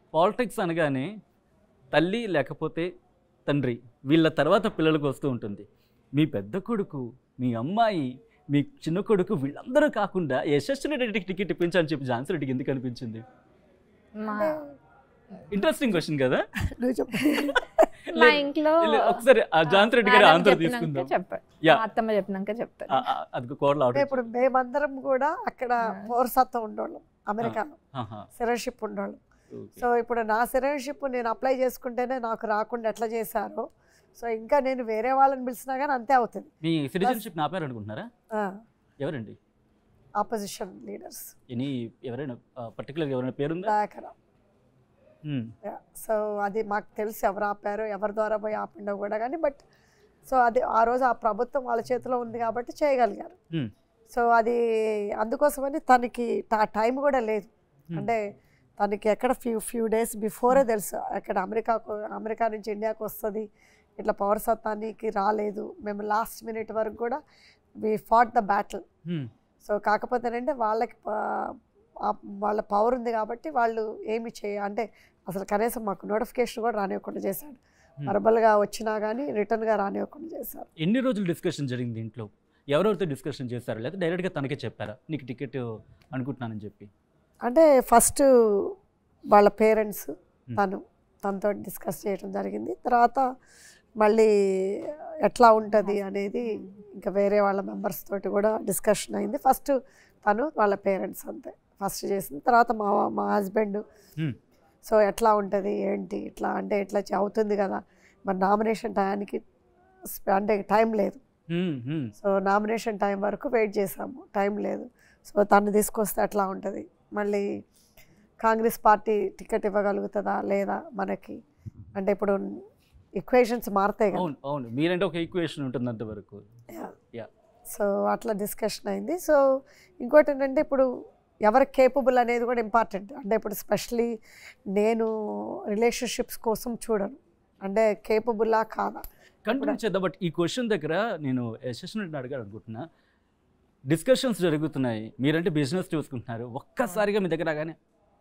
Politics అనగానే తల్లి లేకపోతే తండ్రి వీళ్ళ తర్వాత పిల్లలకు వస్తూ ఉంటుంది మీ పెద్ద కొడుకు మీ అమ్మాయి మీ చిన్న కొడుకు వీళ్ళందరూ కాకుండా యశస్విని రెడ్డికి టికెట్ ఇప్పించని చెప్పి ఝాన్సీ రెడ్డికి ఎందుకు అనిపించింది మా ఇంట్రెస్టింగ్ క్వశ్చన్ కదా నువ్వు చెప్పు మా లేదు, ఇంట్లో లేదు, ఒకసారి ఆ ఝాన్సీ రెడ్డి గారి మేడం ఆన్సర్ చెప్పినాక తీసుకుందాం చెప్పండి యా. మా అత్తమ్మ చెప్పినాక చెప్తాను ఆ, ఆ, అది కోడలు అంటే ఇప్పుడు మేమందరం కూడా అక్కడ పౌరసత్వం ఉండేవాళ్ళం అమెరికాలో సిటిజన్షిప్ ఉండేవాళ్ళం సో ఇప్పుడు నా సిటిజన్షిప్ నేను అప్లై చేసుకుంటేనే నాకు రాకుండా ఎట్లా చేశారో సో ఇంకా నేను వేరే వాళ్ళని పిలిచినా కానీ అంతే అవుతుంది మీ సిటిజన్షిప్ నా పేరు అనుకుంటున్నారా ఆ, ఎవరండి ఆపోజిషన్ లీడర్స్ ఎనీ ఎవరైనా పర్టికులర్ ఎవరైనా పేరుందా దయాకర Hmm. సో అది మాకు తెలుసు ఎవరు ఆపారో ఎవరి ద్వారా పోయి ఆపిండో కూడా కానీ బట్ సో అది ఆ రోజు ఆ ప్రభుత్వం వాళ్ళ చేతిలో ఉంది కాబట్టి చేయగలిగారు Hmm. సో అది అందుకోసమని తనకి ఆ టైం కూడా లేదు Hmm. అంటే తనకి ఎక్కడ ఫ్యూ ఫ్యూ డేస్ బిఫోరే తెలుసు అక్కడ అమెరికాకు అమెరికా నుంచి ఇండియాకు వస్తుంది ఇట్లా పౌరసత్వానికి రాలేదు మేము లాస్ట్ మినిట్ వరకు కూడా we fought the battle Hmm. So కాకపోతే ఏంటంటే వాళ్ళకి ప- ఆ- వాళ్ళ పవర్ ఉంది కాబట్టి వాళ్ళు ఏమి చేయ అంటే అసలు కనీసం మాకు నోటిఫికేషన్ కూడా రానివ్వకుండా చేశాడు Hmm. వర్బల్గా వచ్చినా కానీ రిటర్న్గా రానివ్వకుండా చేశారు ఎన్ని రోజులు డిస్కషన్ జరిగింది ఇంట్లో ఎవరెవరితో డిస్కషన్ చేశారు లేదా డైరెక్ట్గా తనకే చెప్పారా నీకు టికెట్ అనుకుంటున్నానని చెప్పి అంటే ఫస్ట్ వాళ్ళ పేరెంట్స్ తను తనతో డిస్కస్ చేయడం జరిగింది తర్వాత మళ్ళీ ఎట్లా ఉంటుంది అనేది ఇంకా వేరే వాళ్ళ మెంబర్స్ తోటి కూడా డిస్కషన్ అయింది ఫస్ట్ తను వాళ్ళ పేరెంట్స్ అంతే ఫస్ట్ చేసింది తర్వాత మా మా హస్బెండ్ Hmm. సో ఎట్లా ఉంటుంది ఏంటి ఇట్లా అంటే ఇట్లా చే- అవుతుంది కదా మరి నామినేషన్ టయానికి స్ప- అంటే టైం లేదు Hmm, hmm. So nomination time వరకు వెయిట్ చేసాము టైం లేదు సో తను తీసుకొస్తే ఎట్లా ఉంటుంది మళ్ళీ కాంగ్రెస్ పార్టీ టికెట్ ఇవ్వగలుగుతుందా లేదా మనకి అంటే ఇప్పుడు ఈక్వేషన్స్ మారుతాయి కదా అవును అవును మీరంటే ఒక ఈక్వేషన్ ఉంటుంది అంతవరకు Yeah. సో అట్లా డిస్కషన్ అయింది సో ఇంకోటి ఏంటంటే ఇప్పుడు ఎవరు కేపబుల్ అనేది కూడా ఇంపార్టెంట్ అంటే ఇప్పుడు స్పెషలీ నేను రిలేషన్షిప్స్ కోసం చూడను అంటే కేపబుల్లా కాదా కంటిన్యూ చేద్దాం బట్ ఈ క్వశ్చన్ దగ్గర నేను యశస్విని రెడ్డిని అడగాలి అనుకుంటున్నా డిస్కషన్స్ జరుగుతున్నాయి మీరంటే బిజినెస్ చూసుకుంటున్నారు ఒక్కసారిగా మీ దగ్గర రాగానే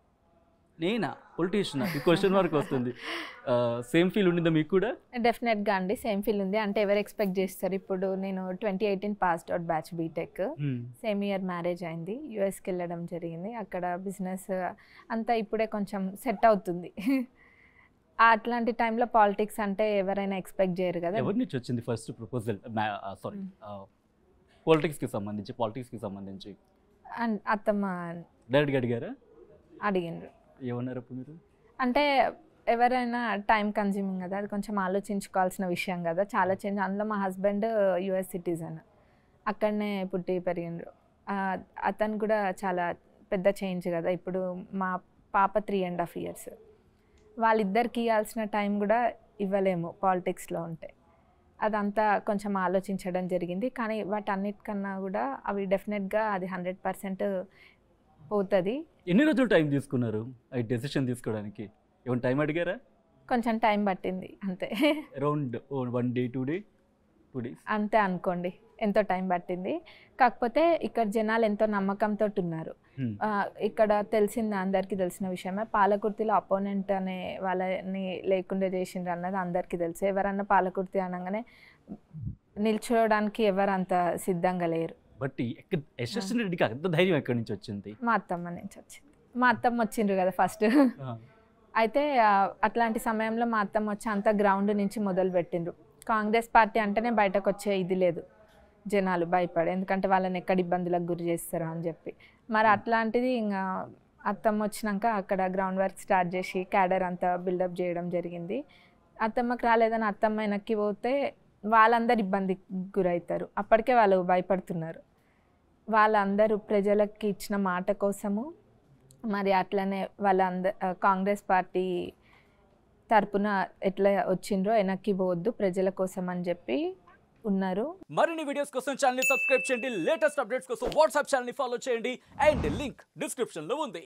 నేనా పొలిటీషియన్ ఈ క్వశ్చన్ వరకు వస్తుంది సేమ్ ఫీల్ ఉండిందా మీకు కూడా డెఫినెట్గా అండి సేమ్ ఫీల్ ఉంది అంటే ఎవరు ఎక్స్పెక్ట్ చేస్తారు ఇప్పుడు నేను twenty eighteen passed out batch BTech Hmm. Same year marriage అయింది యూఎస్కి వెళ్ళడం జరిగింది అక్కడ బిజినెస్ అంతా ఇప్పుడే కొంచెం సెట్ అవుతుంది ఆ అట్లాంటి టైంలో పాలిటిక్స్ అంటే ఎవరైనా ఎక్స్పెక్ట్ చేయరు కదా ఎవరి నుంచి వచ్చింది ఫస్ట్ ప్రపోజల్ సారీ పాలిటిక్స్కి సంబంధించి పాలిటిక్స్కి సంబంధించి అండ్ అత్తమ్మ డైరెక్ట్గా అడిగారా అడిగిండ్రు ఏమన్నారు అప్పుడు మీరు అంటే ఎవరైనా టైం కన్జ్యూమింగ్ కదా అది కొంచెం ఆలోచించుకోవాల్సిన విషయం కదా చాలా చేంజ్ అందులో మా హస్బెండ్ యుఎస్ సిటిజన్ అక్కడనే పుట్టి పెరిగిండ్రు ఆ, అతను కూడా చాలా పెద్ద చేంజ్ కదా ఇప్పుడు మా పాప త్రీ అండ్ హాఫ్ ఇయర్స్ వాళ్ళిద్దరికి ఇవ్వాల్సిన టైం కూడా ఇవ్వలేము పాలిటిక్స్లో ఉంటే అదంతా కొంచెం ఆలోచించడం జరిగింది కానీ వాటన్నిటికన్నా కూడా అవి డెఫినెట్గా అది హండ్రెడ్ పర్సెంట్ పోతుంది ఎన్ని రోజులు టైం తీసుకున్నారు ఈ డెసిషన్ తీసుకోవడానికి ఏమైనా టైం అడిగారా కొంచెం టైం పట్టింది అంతే around one day two day two days అంతే అనుకోండి ఎంతో టైం పట్టింది కాకపోతే ఇక్కడ జనాలు ఎంతో నమ్మకంతో ఉన్నారు ఆ, ఇక్కడ తెలిసింది అందరికీ తెలిసిన విషయమే పాలకుర్తిలో అపోనెంట్ అనే వాళ్ళని లేకుండా చేసిండ్రు అన్నది అందరికీ తెలుసు ఎవరన్నా పాలకుర్తి అనగానే నిల్చోవడానికి ఎవరు అంత సిద్ధంగా లేరు బట్ ఎక్కడ యశస్విని రెడ్డికి అంత ధైర్యం ఎక్కడి నుంచి వచ్చింది మా అత్తమ్మ నుంచి వచ్చింది మా అత్తమ్మ వచ్చిండ్రు కదా ఫస్ట్ అయితే ఆ, అట్లాంటి సమయంలో మా అత్తమ్మ వచ్చి అంత గ్రౌండ్ నుంచి మొదలు పెట్టిండ్రు కాంగ్రెస్ పార్టీ అంటేనే బయటకు వచ్చే ఇది లేదు జనాలు భయపడి ఎందుకంటే వాళ్ళని ఎక్కడ ఇబ్బందులకు గురి చేస్తారో అని చెప్పి మరి అట్లాంటిది ఇంకా అత్తమ్మ వచ్చినాక అక్కడ గ్రౌండ్ వర్క్ స్టార్ట్ చేసి క్యాడర్ అంతా బిల్డప్ చేయడం జరిగింది అత్తమ్మకి రాలేదని అత్తమ్మ వెనక్కి పోతే వాళ్ళందరూ ఇబ్బందికి గురవుతారు అప్పటికే వాళ్ళు భయపడుతున్నారు వాళ్ళందరూ ప్రజలకి ఇచ్చిన మాట కోసము మరి అట్లనే వాళ్ళంద ఆ, కాంగ్రెస్ పార్టీ తరపున ఎట్లా వచ్చిండ్రో వెనక్కి పోవద్దు ప్రజల కోసం అని చెప్పి ఉన్నారు మరిన్ని వీడియోస్ కోసం ఛానల్ సబ్స్క్రైబ్ చేయండి లేటెస్ట్ అప్డేట్స్ కోసం వాట్సాప్ ఛానల్ ఫాలో చేయండి అండ్ లింక్ డిస్క్రిప్షన్ లో ఉంది